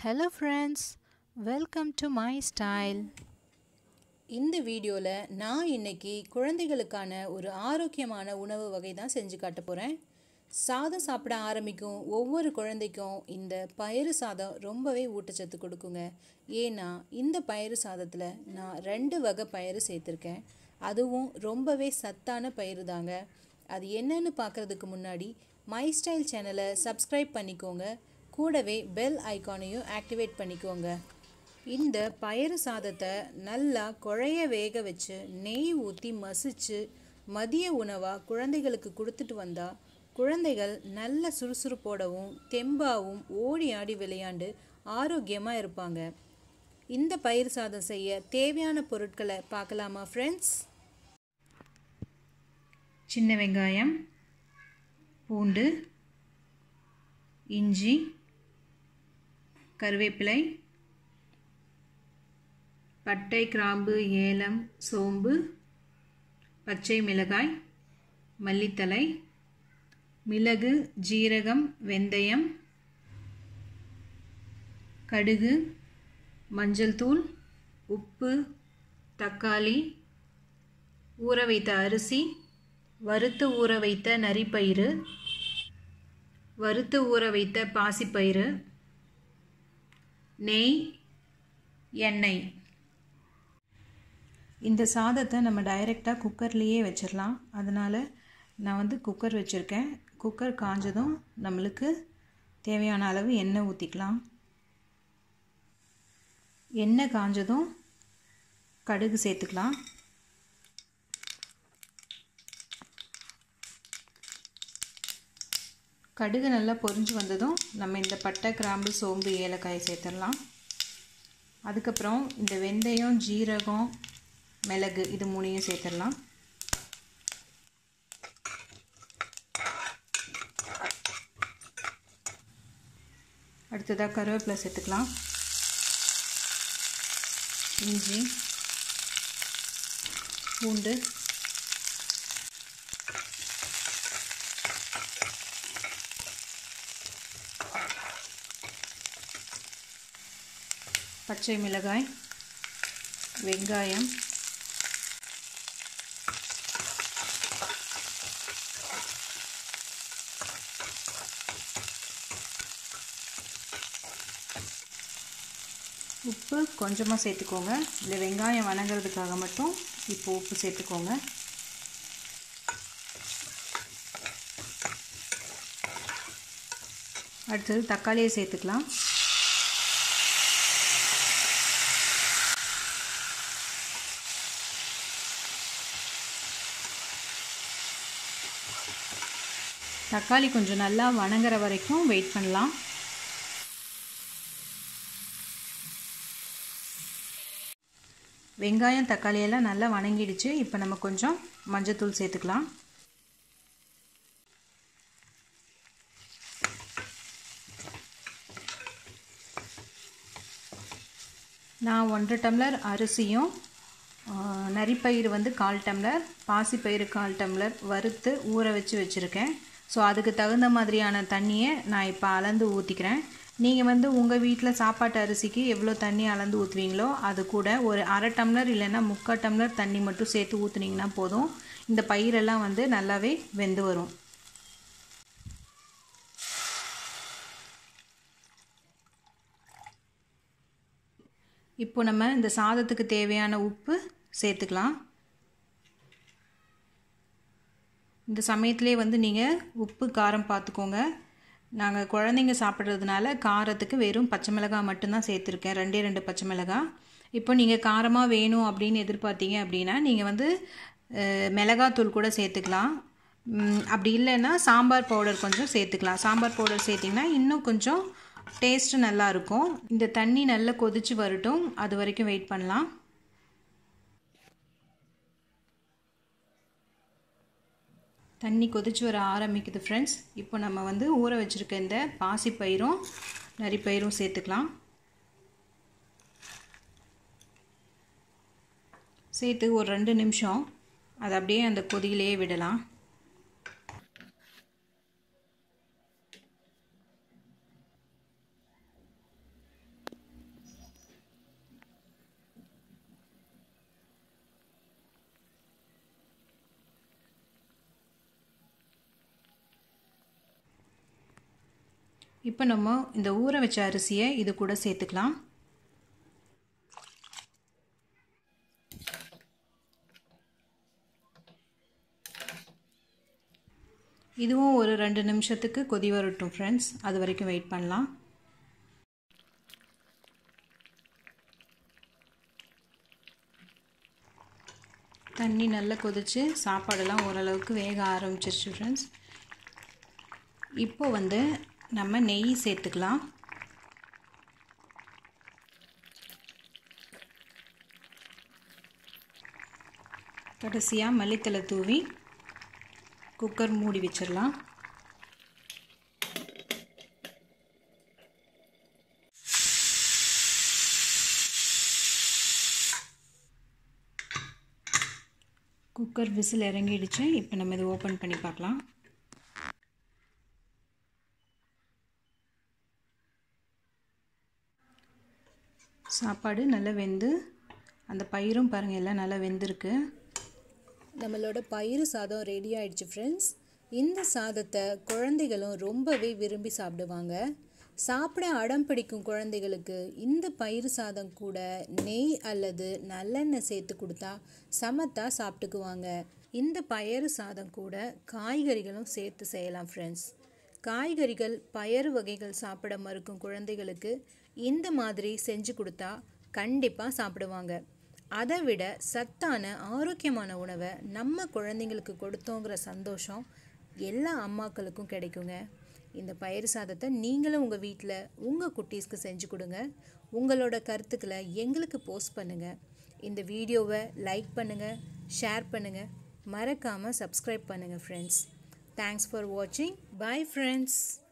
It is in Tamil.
Hello friends, welcome to my style. இந்த வீடியோவில் நான் இன்னைக்கு குழந்தைகளுக்கான ஒரு ஆரோக்கியமான உணவு வகை தான் செஞ்சு காட்ட போகிறேன் சாதம் சாப்பிட ஆரம்பிக்கும் ஒவ்வொரு குழந்தைக்கும் இந்த பயிறு சாதம் ரொம்பவே ஊட்டச்சத்து கொடுக்குங்க ஏன்னா இந்த பயிறு சாதத்தில் நான் ரெண்டு வகை பயிறு சேர்த்துருக்கேன் அதுவும் ரொம்பவே சத்தான பயிறு தாங்க அது என்னன்னு பார்க்குறதுக்கு முன்னாடி மை ஸ்டைல் சேனலை சப்ஸ்கிரைப் பண்ணிக்கோங்க கூடவே பெல் ஐக்கானையும் ஆக்டிவேட் பண்ணிக்கோங்க இந்த பயறு சாதத்தை நல்லா குழைய வேக வச்சு நெய் ஊற்றி மசிச்சு மதிய உணவாக குழந்தைகளுக்கு கொடுத்துட்டு வந்தால் குழந்தைகள் நல்ல சுறுசுறுப்போடவும் தெம்பாவும் ஓடி ஆடி விளையாண்டு ஆரோக்கியமாக இருப்பாங்க இந்த பயிர் சாதம் செய்ய தேவையான பொருட்களை பார்க்கலாமா ஃப்ரெண்ட்ஸ் சின்ன வெங்காயம் பூண்டு இஞ்சி கருவேப்பிலை பட்டை கிராம்பு ஏலம் சோம்பு பச்சை மிளகாய் மல்லித்தலை மிளகு ஜீரகம் வெந்தயம் கடுகு மஞ்சள் தூள் உப்பு தக்காளி ஊற வைத்த அரிசி வறுத்து ஊற வைத்த நரிப்பயிறு வறுத்து ஊற வைத்த பாசிப்பயிறு நெய் எண்ணெய் இந்த சாதத்தை நம்ம டைரெக்டாக குக்கர்லேயே வச்சிடலாம் அதனால் நான் வந்து குக்கர் வச்சுருக்கேன் குக்கர் காஞ்சதும் நம்மளுக்கு தேவையான அளவு எண்ணெய் ஊற்றிக்கலாம் எண்ணெய் காஞ்சதும் கடுகு சேர்த்துக்கலாம் கடுகு நல்லா பொரிஞ்சு வந்ததும் நம்ம இந்த பட்டை கிராம்பு சோம்பு ஏலக்காய் சேர்த்துடலாம் அதுக்கப்புறம் இந்த வெந்தயம் ஜீரகம் மிளகு இது மூணையும் சேர்த்துடலாம் அடுத்ததாக கருவேப்பிலை சேர்த்துக்கலாம் இஞ்சி பூண்டு பச்சை மிளகாய் வெங்காயம் உப்பு கொஞ்சமாக சேர்த்துக்கோங்க இந்த வெங்காயம் வணங்குறதுக்காக மட்டும் இப்போ உப்பு சேர்த்துக்கோங்க அடுத்தது தக்காளியை சேர்த்துக்கலாம் தக்காளி கொஞ்சம் நல்லா வணங்குற வரைக்கும் வெயிட் பண்ணலாம் வெங்காயம் தக்காளி எல்லாம் நல்லா வணங்கிடுச்சு இப்போ நம்ம கொஞ்சம் மஞ்சத்தூள் சேர்த்துக்கலாம் நான் ஒன்றரை டம்ளர் அரிசியும் நரிப்பயிறு வந்து கால் டம்ளர் பாசிப்பயிறு கால் டம்ளர் வறுத்து ஊற வச்சு வச்சுருக்கேன் ஸோ அதுக்கு தகுந்த மாதிரியான தண்ணியை நான் இப்போ அளந்து ஊற்றிக்கிறேன் நீங்கள் வந்து உங்கள் வீட்டில் சாப்பாட்டு அரிசிக்கு எவ்வளோ தண்ணி அளந்து ஊற்றுவீங்களோ அது கூட ஒரு அரை டம்ளர் இல்லைன்னா முக்கால் டம்ளர் தண்ணி மட்டும் சேர்த்து ஊற்றுனீங்கன்னா போதும் இந்த பயிரெல்லாம் வந்து நல்லாவே வெந்து வரும் இப்போ நம்ம இந்த சாதத்துக்கு தேவையான உப்பு சேர்த்துக்கலாம் இந்த சமயத்திலே வந்து நீங்கள் உப்பு காரம் பார்த்துக்கோங்க நாங்கள் குழந்தைங்க சாப்பிட்றதுனால காரத்துக்கு வெறும் பச்சை மிளகாய் மட்டும்தான் சேர்த்துருக்கேன் ரெண்டே ரெண்டு பச்சை மிளகாய் இப்போ நீங்கள் காரமாக வேணும் அப்படின்னு எதிர்பார்த்தீங்க அப்படின்னா நீங்கள் வந்து மிளகாத்தூள் கூட சேர்த்துக்கலாம் அப்படி இல்லைன்னா சாம்பார் பவுடர் கொஞ்சம் சேர்த்துக்கலாம் சாம்பார் பவுடர் சேர்த்திங்கன்னா இன்னும் கொஞ்சம் டேஸ்ட்டு நல்லாயிருக்கும் இந்த தண்ணி நல்லா கொதித்து வரட்டும் அது வரைக்கும் வெயிட் பண்ணலாம் தண்ணி கொதிச்சு வர ஆரம்பிக்குது ஃப்ரெண்ட்ஸ் இப்போ நம்ம வந்து ஊற வச்சுருக்க இந்த பாசிப்பயிரும் நரிப்பயிரும் சேர்த்துக்கலாம் சேர்த்து ஒரு ரெண்டு நிமிஷம் அதை அப்படியே அந்த கொதியிலேயே விடலாம் இப்போ நம்ம இந்த ஊற வச்ச அரிசியை இது கூட சேர்த்துக்கலாம் இதுவும் ஒரு ரெண்டு நிமிஷத்துக்கு கொதி வரட்டும் ஃப்ரெண்ட்ஸ் அது வரைக்கும் வெயிட் பண்ணலாம் தண்ணி நல்லா கொதித்து சாப்பாடெல்லாம் ஓரளவுக்கு வேக ஆரம்பிச்சிருச்சு ஃப்ரெண்ட்ஸ் இப்போ வந்து நம்ம நெய் சேர்த்துக்கலாம் கடைசியாக மல்லித்தலை தூவி குக்கர் மூடி வச்சிடலாம் குக்கர் விசில் இறங்கிடுச்சு இப்போ நம்ம இதை ஓப்பன் பண்ணி பார்க்கலாம் சாப்பாடு நல்லா வெந்து அந்த பயிரும் பாருங்கள் எல்லாம் நல்லா வெந்திருக்கு நம்மளோட பயிறு சாதம் ரெடி ஆயிடுச்சு ஃப்ரெண்ட்ஸ் இந்த சாதத்தை குழந்தைகளும் ரொம்பவே விரும்பி சாப்பிடுவாங்க சாப்பிட அடம் பிடிக்கும் குழந்தைகளுக்கு இந்த பயிறு சாதம் கூட நெய் அல்லது நல்லெண்ணெய் சேர்த்து கொடுத்தா சமத்தா சாப்பிட்டுக்குவாங்க இந்த பயறு சாதம் கூட காய்கறிகளும் சேர்த்து செய்யலாம் ஃப்ரெண்ட்ஸ் காய்கறிகள் பயறு வகைகள் சாப்பிட மறுக்கும் குழந்தைகளுக்கு இந்த மாதிரி செஞ்சு கொடுத்தா கண்டிப்பாக சாப்பிடுவாங்க அதை விட சத்தான ஆரோக்கியமான உணவை நம்ம குழந்தைங்களுக்கு கொடுத்தோங்கிற சந்தோஷம் எல்லா அம்மாக்களுக்கும் கிடைக்குங்க இந்த பயிர் சாதத்தை நீங்களும் உங்கள் வீட்டில் உங்கள் குட்டீஸ்க்கு செஞ்சு கொடுங்க உங்களோட கருத்துக்களை எங்களுக்கு போஸ்ட் பண்ணுங்கள் இந்த வீடியோவை லைக் பண்ணுங்கள் ஷேர் பண்ணுங்கள் மறக்காமல் சப்ஸ்கிரைப் பண்ணுங்கள் ஃப்ரெண்ட்ஸ் தேங்க்ஸ் ஃபார் வாட்சிங் பாய் ஃப்ரெண்ட்ஸ்